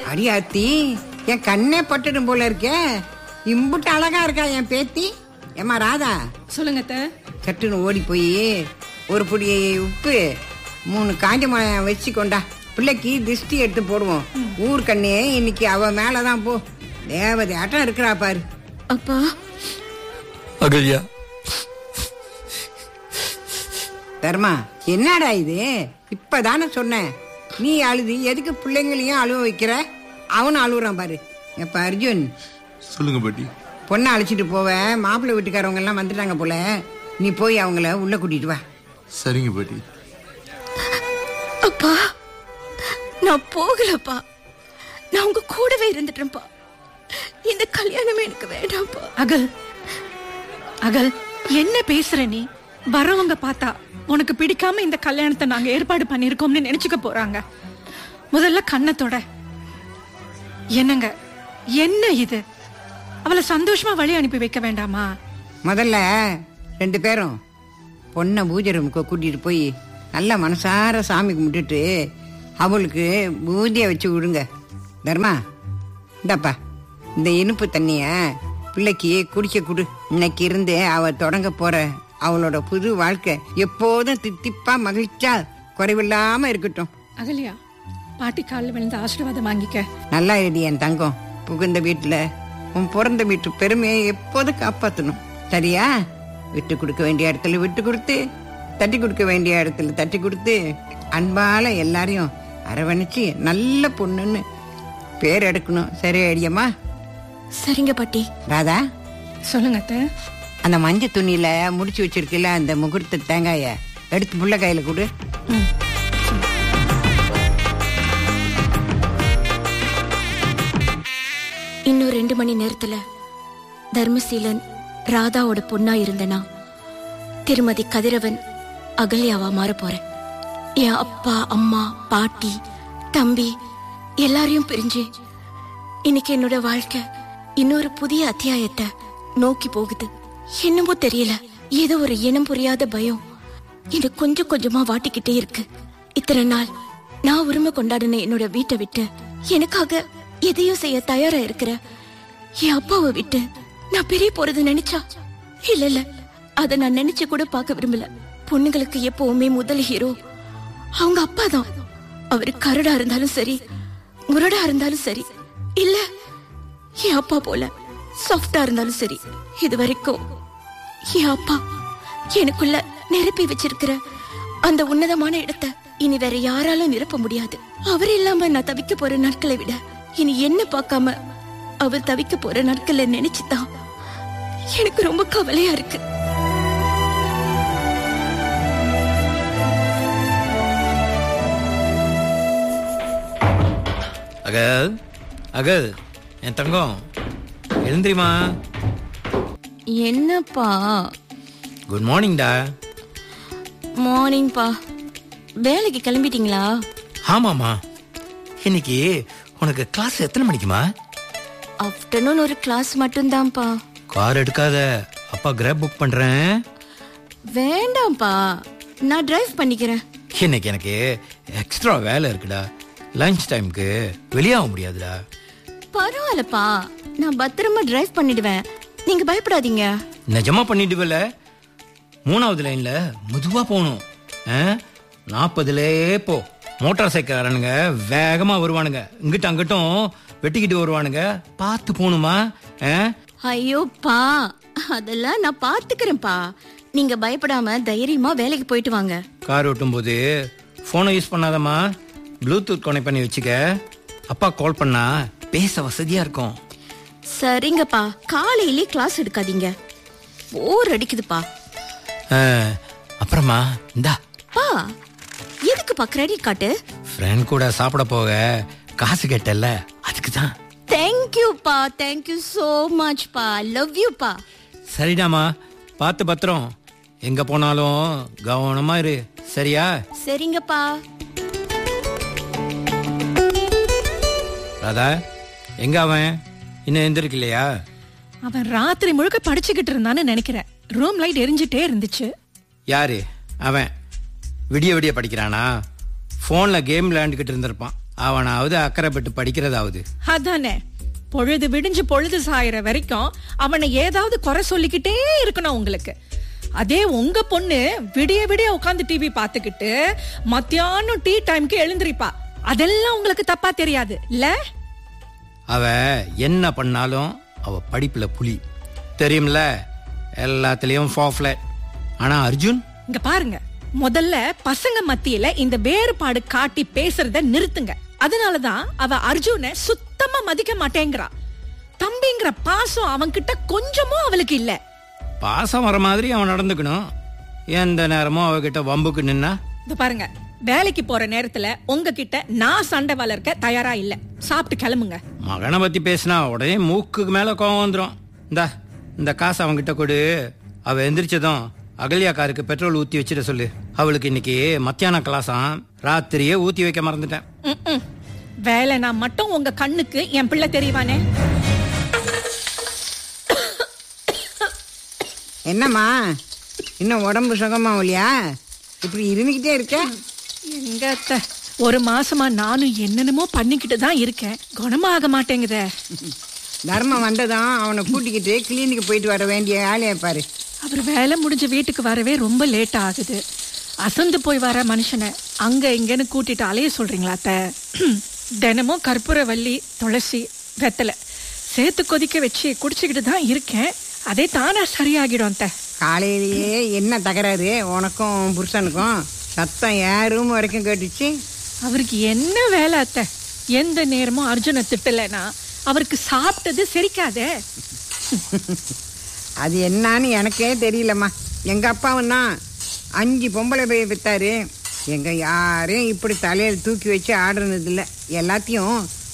அடியாத்தி என் கண்ணே பட்டுடும் போல இருக்கே இம்புட்டு அழகா இருக்கா என் பேத்தி ஏமா ராதா சொல்லுங்க அத்தை சட்டுன்னு ஓடி போய் ஒரு பொடி உப்பு மூணு காஞ்ச மிளகாய் வச்சு கொண்டா பிள்ளைக்கு திருஷ்டி எடுத்து போடுவோம் ஊர் கண்ணே இன்னைக்கு அவ மேலதான் போ தேவதை ஆட்டம் இருக்கிறா பாரு அப்பா அகல்யா தர்மா என்னடா இது இப்பதானே சொன்னேன் நீ அழுது எதுக்கு பிள்ளைங்களையும் அழுவ வைக்கிற அவனும் அழுகுறான் பாரு எப்ப அர்ஜுன் சொல்லுங்க பாட்டி பொண்ணை அழைச்சிட்டு போவ மாப்பிள்ளை வீட்டுக்காரவங்க எல்லாம் வந்துட்டாங்க போல நீ போய் அவங்கள உள்ள கூட்டிட்டு வா சரிங்க பாட்டி அப்பா நான் போகலப்பா நான் உங்க கூடவே இருந்துட்டேன்ப்பா இந்த கல்யாணமே எனக்கு வேண்டாம்ப்பா அகல் அகல் என்ன பேசுற நீ வரவங்க பார்த்தா உனக்கு பிடிக்காம இந்த கல்யாணத்தை நாங்க ஏற்பாடு பண்ணிருக்கோம்னு நினைச்சுக்க போறாங்க முதல்ல கண்ணத்தோட என்னங்க என்ன இது அவளை சந்தோஷமா வழி அனுப்பி வைக்க வேண்டாமா முதல்ல ரெண்டு பேரும் பொண்ணை பூஜை ரூமுக்கு கூட்டிட்டு போய் நல்ல மனசார சாமி கும்பிட்டுட்டு அவளுக்கு பூஜையை வச்சு விடுங்க தர்மா இந்தாப்பா இந்த இனிப்பு தண்ணிய பிள்ளைக்கு குடிக்க கொடு இன்னைக்கு இருந்து அவ தொடங்க போற அவளோட புது வாழ்க்கை எப்போதும் தித்திப்பா மகிழ்ச்சா குறைவில்லாம இருக்கட்டும் அகல்யா பாட்டி காலில் விழுந்து ஆசீர்வாதம் வாங்கிக்க நல்லா இடி என் தங்கம் புகுந்த வீட்டுல உன் பிறந்த வீட்டு பெருமையை எப்போதும் காப்பாத்தணும் சரியா விட்டு கொடுக்க வேண்டிய இடத்துல விட்டு கொடுத்து தட்டி கொடுக்க வேண்டிய இடத்துல தட்டி கொடுத்து அன்பால எல்லாரையும் அரவணைச்சு நல்ல பொண்ணுன்னு பேர் எடுக்கணும் சரி அடியம்மா சரிங்க பாட்டி ராதா சொல்லுங்க அத்தை அந்த மஞ்சள் துணியில முடிச்சு வச்சிருக்கல அந்த முகூர்த்த தேங்காய எடுத்து புள்ள கையில கொடு இன்னும் ரெண்டு மணி நேரத்துல தர்மசீலன் ராதாவோட பொண்ணா இருந்தனா திருமதி கதிரவன் அகல்யாவா மாற போறேன் என் அப்பா அம்மா பாட்டி தம்பி எல்லாரையும் பிரிஞ்சு இன்னைக்கு என்னோட வாழ்க்கை இன்னொரு புதிய அத்தியாயத்தை நோக்கி போகுது என்னமோ தெரியல ஏதோ ஒரு இனம் புரியாத பயம் இது கொஞ்சம் கொஞ்சமா வாட்டிக்கிட்டே இருக்கு இத்தனை நாள் நான் உரிமை கொண்டாடின என்னோட வீட்டை விட்டு எனக்காக எதையும் செய்ய தயாரா இருக்கிற என் அப்பாவை விட்டு நான் பெரிய போறது நினைச்சா இல்ல இல்ல அத நான் நினைச்சு கூட பார்க்க விரும்பல பொண்ணுங்களுக்கு எப்பவுமே முதல் ஹீரோ அவங்க அப்பா தான் அவரு கரடா இருந்தாலும் சரி முரடா இருந்தாலும் சரி இல்ல என் அப்பா போல சாஃப்டா இருந்தாலும் சரி இது வரைக்கும் என் அப்பா எனக்குள்ள நிரப்பி வச்சிருக்கிற அந்த உன்னதமான இடத்தை இனி வேற யாராலும் நிரப்ப முடியாது அவர் இல்லாம நான் தவிக்க போற நாட்களை விட இனி என்ன பார்க்காம அவர் தவிக்க போற நாட்களை நினைச்சுதான் எனக்கு ரொம்ப கவலையா இருக்கு அகல் அகல் என் தங்கம் எழுந்திரிமா என்னப்பா குட் மார்னிங்டா மார்னிங்ப்பா வேலைக்கு கிளம்பிட்டீங்களா ஆமாம்மா இன்னைக்கு உனக்கு கிளாஸ் எத்தனை மணிக்குமா ஆஃப்டர்நூன் ஒரு கிளாஸ் மட்டும்தான்ப்பா கார் எடுக்காத அப்பா கிராப் புக் பண்றேன் வேண்டாம்ப்பா நான் டிரைவ் பண்ணிக்கிறேன் இன்னைக்கு எனக்கு எக்ஸ்ட்ரா வேலை இருக்குடா லஞ்ச் டைம்க்கு வெளியாக முடியாதுடா பரவாயில்லப்பா நான் பத்திரமா டிரைவ் பண்ணிடுவேன் நீங்க பயப்படாதீங்க நிஜமா பண்ணிடுவல மூணாவது லைன்ல மெதுவா போகணும் நாற்பதுலேயே போ மோட்டார் சைக்கிள்காரனுங்க வேகமா வருவானுங்க இங்கிட்ட அங்கிட்டும் வெட்டிக்கிட்டு வருவானுங்க பார்த்து போகணுமா ஆ? ஐயோப்பா அதெல்லாம் நான் பாத்துக்கிறேன்ப்பா நீங்க பயப்படாம தைரியமா வேலைக்கு போயிட்டு வாங்க கார் ஓட்டும் போது போனை யூஸ் பண்ணாதம்மா ப்ளூடூத் கனெக்ட் பண்ணி வச்சுக்க அப்பா கால் பண்ணா பேச வசதியா இருக்கும் சரிங்கப்பா காலையிலே கிளாஸ் எடுக்காதீங்க போர் அடிக்குதுப்பா ஆ, அப்புறமா இந்தா பா எதுக்குப்பா கிரெடிட் கார்டு ஃப்ரெண்ட் கூட சாப்பிட போக காசு கேட்டல்ல அதுக்கு தான் தேங்க்யூப்பா தேங்க்யூ சோ மச் பா லவ் யூ பா சரிடாமா பார்த்து பத்திரம் எங்க போனாலும் கவனமா இரு சரியா சரிங்கப்பா ராதா எங்க அவன் இன்னும் எந்திருக்கலையா அவன் ராத்திரி முழுக்க படிச்சுக்கிட்டு இருந்தான்னு நினைக்கிறேன் ரூம் லைட் எரிஞ்சிட்டே இருந்துச்சு யாரு அவன் விடிய விடிய படிக்கிறானா ஃபோனில் கேம் விளையாண்டுக்கிட்டு இருந்திருப்பான் அவனாவது அக்கறைப்பட்டு படிக்கிறதாவது அதானே பொழுது விடிஞ்சு பொழுது சாயிற வரைக்கும் அவனை ஏதாவது குறை சொல்லிக்கிட்டே இருக்கணும் உங்களுக்கு அதே உங்க பொண்ணு விடிய விடிய உட்காந்து டிவி பாத்துக்கிட்டு மத்தியானம் டீ டைம்க்கு எழுந்திருப்பா அதெல்லாம் உங்களுக்கு தப்பா தெரியாது இல்ல அவ என்ன பண்ணாலும் அவ படிப்புல புலி தெரியும்ல எல்லாத்துலயும் ஃபாஃப்லெட் ஆனா அர்ஜுன் இங்க பாருங்க முதல்ல பசங்க மத்தியில இந்த வேறுபாடு காட்டி பேசுறத நிறுத்துங்க அதனாலதான் அவ அர்ஜுனை சுத்தமா மதிக்க மாட்டேங்கிறா தம்பிங்கிற பாசம் அவன்கிட்ட கொஞ்சமும் அவளுக்கு இல்ல பாசம் வர மாதிரி அவன் நடந்துக்கணும் எந்த நேரமும் அவகிட்ட வம்புக்கு நின்னா இந்த பாருங்க வேலைக்கு போற நேரத்துல உங்ககிட்ட நான் சண்டை வளர்க்க தயாரா இல்ல சாப்பிட்டு கிளம்புங்க மகனை பத்தி பேசினா உடனே மூக்குக்கு மேல கோவம் வந்துடும் இந்தா இந்த காசு அவன்கிட்ட கொடு அவ எந்திரிச்சதும் அகல்யா காருக்கு பெட்ரோல் ஊத்தி வச்சிட சொல்லு அவளுக்கு இன்னைக்கு மத்தியான கிளாஸாம் ராத்திரியே ஊத்தி வைக்க மறந்துட்டேன் ம்ம். வேலைனா மட்டும் உங்க கண்ணுக்கு என் பிள்ளை தெரியவானே என்னம்மா இன்னும் உடம்பு சுகமாகலையா இப்படி இருந்துக்கிட்டே இருக்க எங்க அத்தை ஒரு மாசமா நானும் என்னென்னமோ பண்ணிக்கிட்டு தான் இருக்கேன் குணமாக மாட்டேங்குதே தர்மம் வந்ததும் அவனை கூட்டிக்கிட்டு கிளினிக்கு போயிட்டு வர வேண்டிய ஆளையா பாரு அவர் வேலை முடிஞ்ச வீட்டுக்கு வரவே ரொம்ப லேட் ஆகுது அசந்து போய் வர மனுஷனை அங்க இங்கன்னு கூட்டிட்டு அலைய சொல்றீங்களா அத்தை தினமும் கற்பூரவல்லி துளசி வெத்தலை சேர்த்து கொதிக்க வச்சு குடிச்சுக்கிட்டு தான் இருக்கேன் அதே தானா சரியாகிடும் அத்தை காலையிலேயே என்ன தகராறு உனக்கும் புருஷனுக்கும் சத்தம் ஏன் ரூம் வரைக்கும் கேட்டுச்சு அவருக்கு என்ன வேலை அத்தை எந்த நேரமும் அர்ஜுனை திட்டலைன்னா அவருக்கு சாப்பிட்டது செரிக்காதே அது என்னன்னு எனக்கே தெரியலம்மா எங்க அப்பாவும் தான் அஞ்சு பொம்பளை போய் வித்தாரு எங்க யாரையும் இப்படி தலையில தூக்கி வச்சு ஆடுறது இல்ல எல்லாத்தையும்